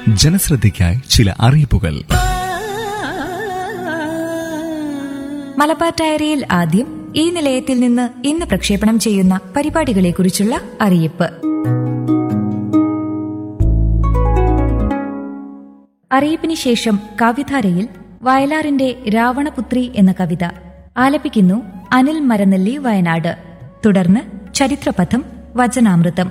ജനശ്രദ്ധയ്ക്കായി ചില അറിയിപ്പുകൾ മലബാർ ഡയറിയിൽ ആദ്യം ഈ നിലയത്തിൽ നിന്ന് ഇന്ന് പ്രക്ഷേപണം ചെയ്യുന്ന പരിപാടികളെക്കുറിച്ചുള്ള അറിയിപ്പ് അറിയിപ്പിന് ശേഷം കവിധാരയിൽ വയലാറിന്റെ രാവണപുത്രി എന്ന കവിത ആലപിക്കുന്നു അനിൽ മരനെല്ലി വയനാട് തുടർന്ന് ചരിത്രപഥം വചനാമൃതം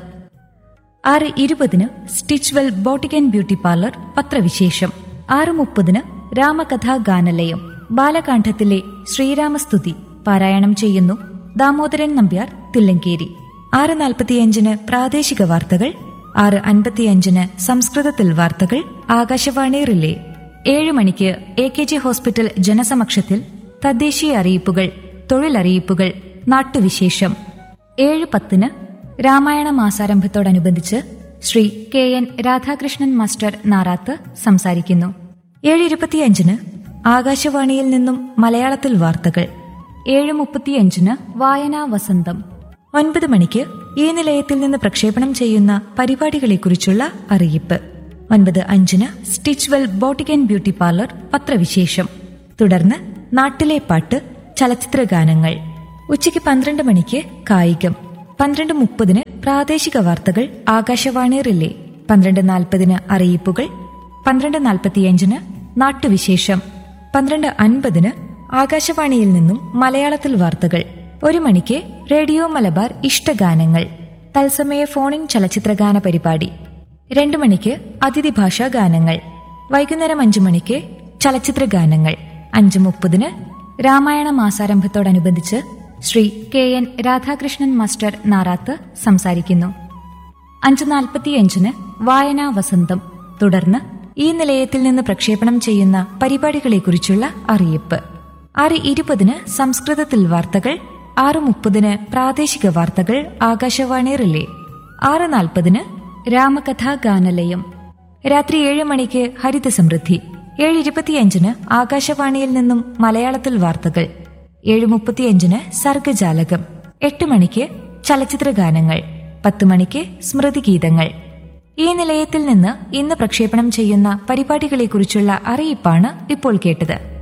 ആറ് ഇരുപതിന് Stitchwell boutique and beauty parlour പത്രവിശേഷം ആറ് മുപ്പതിന് രാമകഥാ ഗാനലയം ബാലകാന്ഡത്തിലെ ശ്രീരാമസ്തുതി പാരായണം ചെയ്യുന്നു ദാമോദരൻ നമ്പ്യാർ തില്ലങ്കേരി ആറ് നാൽപ്പത്തിയഞ്ചിന് പ്രാദേശിക വാർത്തകൾ ആറ് അൻപത്തിയഞ്ചിന് സംസ്കൃതത്തിൽ വാർത്തകൾ ആകാശവാണി റിലേ ഏഴ് മണിക്ക് എ കെ ജി ഹോസ്പിറ്റൽ ജനസമക്ഷത്തിൽ തദ്ദേശീയ അറിയിപ്പുകൾ തൊഴിലറിയിപ്പുകൾ നാട്ടുവിശേഷം ഏഴ് പത്തിന് രാമായണ മാസാരംഭത്തോടനുബന്ധിച്ച് Shri K N Radhakrishnan master Narath സംസാരിക്കുന്നു ഏഴ് ഇരുപത്തിയഞ്ചിന് ആകാശവാണിയിൽ നിന്നും മലയാളത്തിൽ വാർത്തകൾ ഏഴ് മുപ്പത്തിയഞ്ചിന് വായനാ വസന്തം ഒൻപത് മണിക്ക് ഈ നിലയത്തിൽ നിന്ന് പ്രക്ഷേപണം ചെയ്യുന്ന പരിപാടികളെക്കുറിച്ചുള്ള അറിയിപ്പ് ഒൻപത് അഞ്ചിന് Stitchwell boutique and beauty parlour പത്രവിശേഷം തുടർന്ന് നാട്ടിലെ പാട്ട് ചലച്ചിത്ര ഗാനങ്ങൾ ഉച്ചയ്ക്ക് പന്ത്രണ്ട് മണിക്ക് കായികം പന്ത്രണ്ട് മുപ്പതിന് പ്രാദേശിക വാർത്തകൾ ആകാശവാണി റിലേ പന്ത്രണ്ട് നാൽപ്പതിന് അറിയിപ്പുകൾ പന്ത്രണ്ട് നാൽപ്പത്തിയഞ്ചിന് നാട്ടുവിശേഷം പന്ത്രണ്ട് അൻപതിന് ആകാശവാണിയിൽ നിന്നും മലയാളത്തിൽ വാർത്തകൾ ഒരു മണിക്ക് റേഡിയോ മലബാർ ഇഷ്ടഗാനങ്ങൾ തത്സമയ ഫോണിൻ ചലച്ചിത്രഗാന പരിപാടി രണ്ടു മണിക്ക് അതിഥി ഭാഷാ ഗാനങ്ങൾ വൈകുന്നേരം അഞ്ചു മണിക്ക് ചലച്ചിത്ര ഗാനങ്ങൾ അഞ്ചു മുപ്പതിന് രാമായണ മാസാരംഭത്തോടനുബന്ധിച്ച് Shri K N Radhakrishnan master Narath സംസാരിക്കുന്നു അഞ്ച് നാൽപ്പത്തിയഞ്ചിന് വായനാ വസന്തം തുടർന്ന് ഈ നിലയത്തിൽ നിന്ന് പ്രക്ഷേപണം ചെയ്യുന്ന പരിപാടികളെക്കുറിച്ചുള്ള അറിയിപ്പ് ആറ് ഇരുപതിന് സംസ്കൃതത്തിൽ വാർത്തകൾ ആറ് മുപ്പതിന് പ്രാദേശിക വാർത്തകൾ ആകാശവാണി റിലേ ആറ് നാൽപ്പതിന് രാമകഥാ ഗാനലയം രാത്രി ഏഴ് മണിക്ക് ഹരിത സമൃദ്ധി ഏഴ് ഇരുപത്തിയഞ്ചിന് ആകാശവാണിയിൽ നിന്നും മലയാളത്തിൽ വാർത്തകൾ ഏഴ് മുപ്പത്തിയഞ്ചിന് സർഗജാലകം എട്ട് മണിക്ക് ചലച്ചിത്ര ഗാനങ്ങൾ പത്ത് മണിക്ക് സ്മൃതിഗീതങ്ങൾ ഈ നിലയത്തിൽ നിന്ന് ഇന്ന് പ്രക്ഷേപണം ചെയ്യുന്ന പരിപാടികളെക്കുറിച്ചുള്ള അറിയിപ്പാണ് ഇപ്പോൾ കേട്ടത്